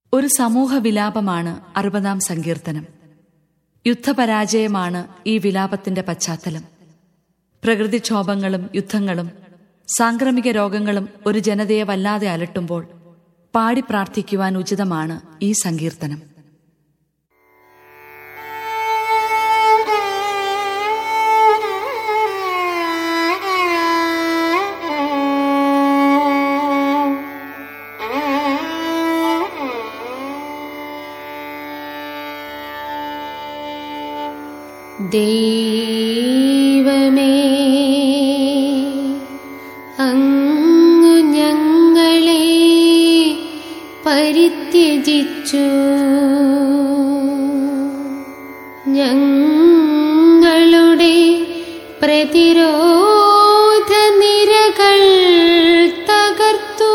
ഒരു സമൂഹ വിലാപമാണ് അറുപതാം സങ്കീർത്തനം യുദ്ധപരാജയമാണ് ഈ വിലാപത്തിന്റെ പശ്ചാത്തലം പ്രകൃതിക്ഷോഭങ്ങളും യുദ്ധങ്ങളും സാംക്രമിക രോഗങ്ങളും ഒരു ജനതയെ വല്ലാതെ അലട്ടുമ്പോൾ പാടി പ്രാർത്ഥിക്കുവാൻ ഉചിതമാണ് ഈ സങ്കീർത്തനം ദൈവമേ അങ്ങു ഞങ്ങളെ പരിത്യജിച്ചു ഞങ്ങളുടെ പ്രതിരോധ നിരകൾ തകർത്തു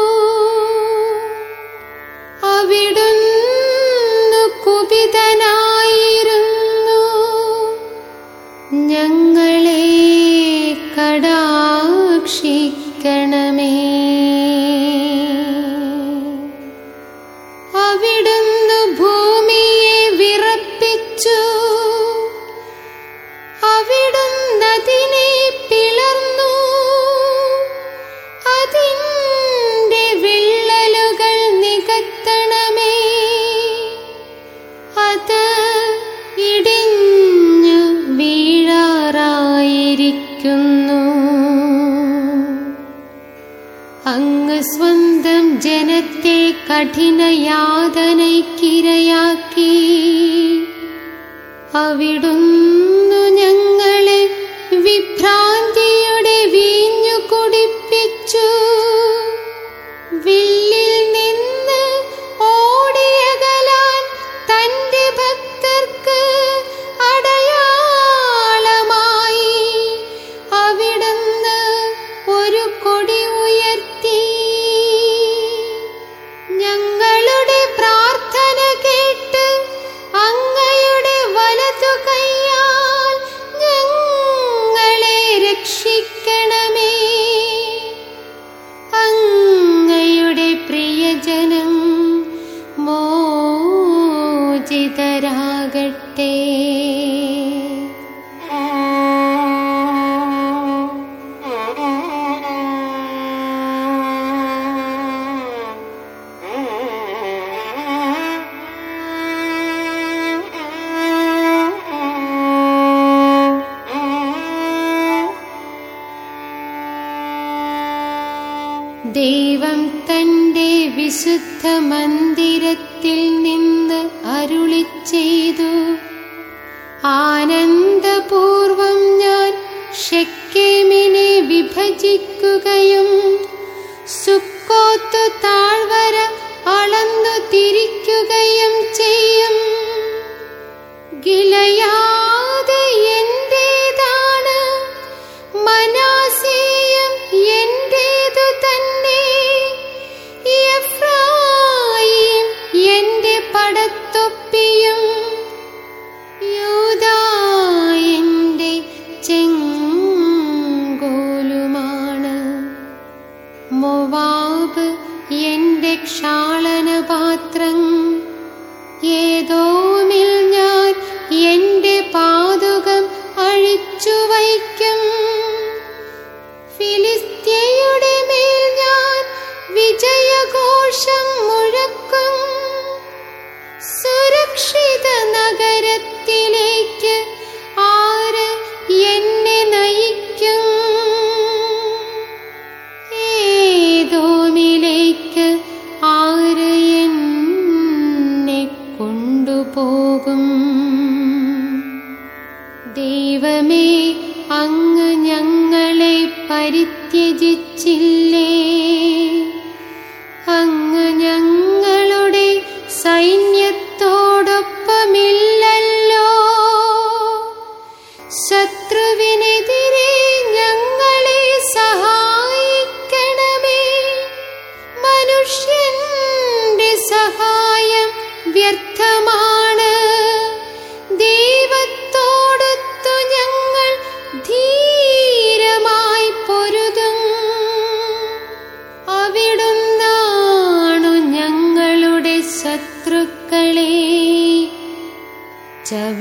അവിടുന്നു കുപിതനായിരുന്നു ഞങ്ങളെ കടാക്ഷിക്കണമേ അവിടുന്ന് ഭൂമിയെ വിറപ്പിച്ചു അവിടുന്നതിനെ പിളർന്നു അതിൻ്റെ വിള്ളലുകൾ നികത്തണമേ അത് ഇടിഞ്ഞു വീഴാറായിരിക്കുന്നു അങ്ങ് സ്വന്തം ജനത്തെ കഠിന യാതനയ്ക്കിരയാക്കി അവിടുന്നു ഞങ്ങളെ വിഭ്രാന്തിയുടെ വീഞ്ഞു കുടിപ്പിച്ചു വില്ലിൽ നിന്ന് ഓടിയകലാൻ തന്റെ ഭക്തർക്ക് അടയാളമായി അവിടുന്ന് ഒരു കൊടി ഉയർത്തി ഞങ്ങളുടെ പ്രാർത്ഥന കേട്ട് അങ്ങയുടെ വലതു കൈയാൽ ഞങ്ങളെ രക്ഷിക്കണമേ അങ്ങയുടെ പ്രിയജനം മോചിതരാകട്ടെ ദൈവം തന്റെ വിശുദ്ധ മന്ദിരത്തിൽ നിന്ന് അരുളി ചെയ്തു ആനന്ദപൂർവം ഞാൻ ഷെക്കേമിനെ വിഭജിക്കുകയും സുക്കോത്തു താഴ്വര അളന്നു തിരിക്കുകയും ചെയ്യും ഗിലയാത് എന്റേതാണ് മനാസേയം എന്റേതു തന്നെ എഫ്രായിം എന്റെ പടത്തൊപ്പിയും യൂദാ എന്റെ ചെങ്കോലുമാണ് മൊവാബ് എന്റെ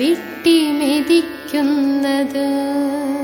വെട്ടിമെതിക്കുന്നത്